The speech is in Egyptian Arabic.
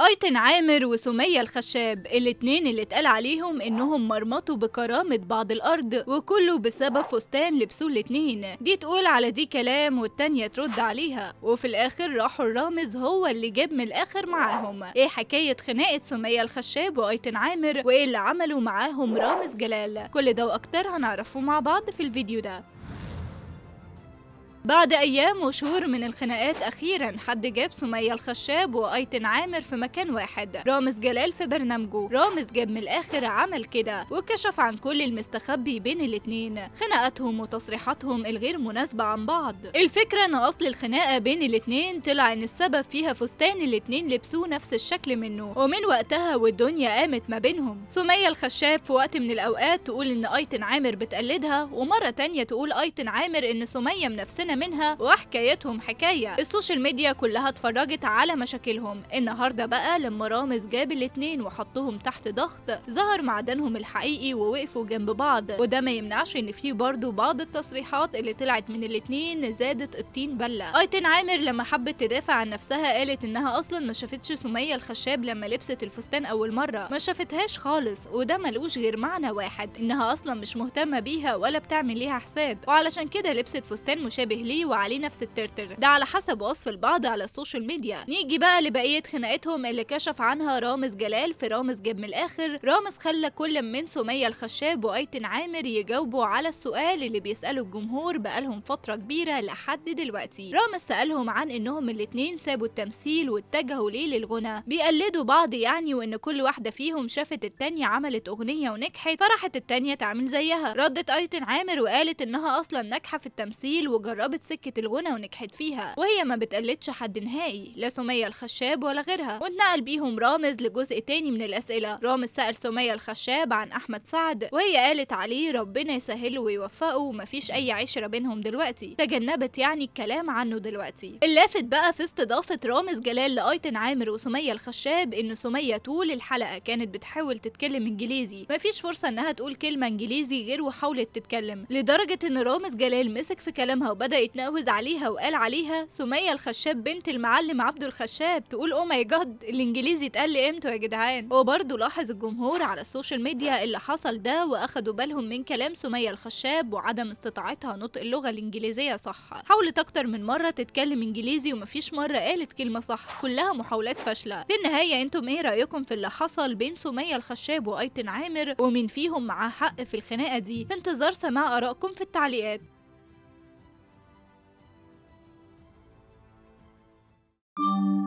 ايتن عامر وسمية الخشاب الاتنين اللي اتقال عليهم انهم مرمطوا بكرامة بعض الارض وكله بسبب فستان لبسوه الاتنين دي تقول على دي كلام والتانية ترد عليها وفي الاخر راحوا الرامز هو اللي جاب من الاخر معاهم ايه حكاية خناقة سمية الخشاب وايتن عامر وايه اللي عملوا معاهم رامز جلال كل ده واكتر هنعرفه مع بعض في الفيديو ده بعد أيام وشهور من الخناقات أخيرا حد جاب سمية الخشاب وأيتن عامر في مكان واحد رامز جلال في برنامجه رامز جاب من الآخر عمل كده وكشف عن كل المستخبي بين الاتنين خناقاتهم وتصريحاتهم الغير مناسبة عن بعض الفكرة أن أصل الخناقة بين الاتنين طلع أن السبب فيها فستان الاتنين لبسوه نفس الشكل منه ومن وقتها والدنيا قامت ما بينهم سمية الخشاب في وقت من الأوقات تقول أن أيتن عامر بتقلدها ومرة تانية تقول أيتن عامر أن سمية منافسنا منها وحكايتهم حكاية السوشيال ميديا كلها اتفرجت على مشاكلهم النهاردة بقى لما رامز جاب الاتنين وحطهم تحت ضغط ظهر معدنهم الحقيقي ووقفوا جنب بعض وده ما يمنعش ان في برضه بعض التصريحات اللي طلعت من الاتنين زادت الطين بلة ايتن عامر لما حبت تدافع عن نفسها قالت انها اصلا ما شافتش سمية الخشاب لما لبست الفستان اول مرة ما شافتهاش خالص وده ملوش غير معنى واحد انها اصلا مش مهتمة بيها ولا بتعمل ليها حساب وعلشان كده لبست فستان مشابه ليه وعليه نفس الترتر ده على حسب وصف البعض على السوشيال ميديا نيجي بقى لبقية خناقتهم اللي كشف عنها رامز جلال في رامز جاب من الاخر رامز خلى كل من سمية الخشاب وايتن عامر يجاوبوا على السؤال اللي بيسأله الجمهور بقالهم فترة كبيرة لحد دلوقتي رامز سألهم عن انهم الاتنين سابوا التمثيل واتجهوا ليه للغنى بيقلدوا بعض يعني وان كل واحدة فيهم شافت التانية عملت اغنية ونجحت فرحت التانية تعمل زيها ردت ايتن عامر وقالت انها اصلا ناجحة في التمثيل وجربت سكة الغنى ونجحت فيها وهي ما بتقلدش حد نهائي لا سمية الخشاب ولا غيرها واتنقل بيهم رامز لجزء تاني من الأسئلة رامز سأل سمية الخشاب عن أحمد سعد وهي قالت عليه ربنا يسهله ويوفقه ومفيش أي عشرة بينهم دلوقتي تجنبت يعني الكلام عنه دلوقتي اللافت بقى في استضافة رامز جلال لأيتن عامر وسمية الخشاب إن سمية طول الحلقة كانت بتحاول تتكلم إنجليزي مفيش فرصة إنها تقول كلمة إنجليزي غير وحاولت تتكلم لدرجة إن رامز جلال مسك في كلامها وبدأ يتناوز عليها وقال عليها سمية الخشاب بنت المعلم عبده الخشاب تقول او ماي جاد الانجليزي اتقال لي امتى يا جدعان وبرضه لاحظ الجمهور على السوشيال ميديا اللي حصل ده واخدوا بالهم من كلام سمية الخشاب وعدم استطاعتها نطق اللغة الانجليزية صح حاولت اكتر من مرة تتكلم انجليزي ومفيش مرة قالت كلمة صح كلها محاولات فاشلة في النهاية انتم ايه رأيكم في اللي حصل بين سمية الخشاب وايتن عامر ومين فيهم معاه حق في الخناقة دي في انتظار سماع ارائكم في التعليقات thank you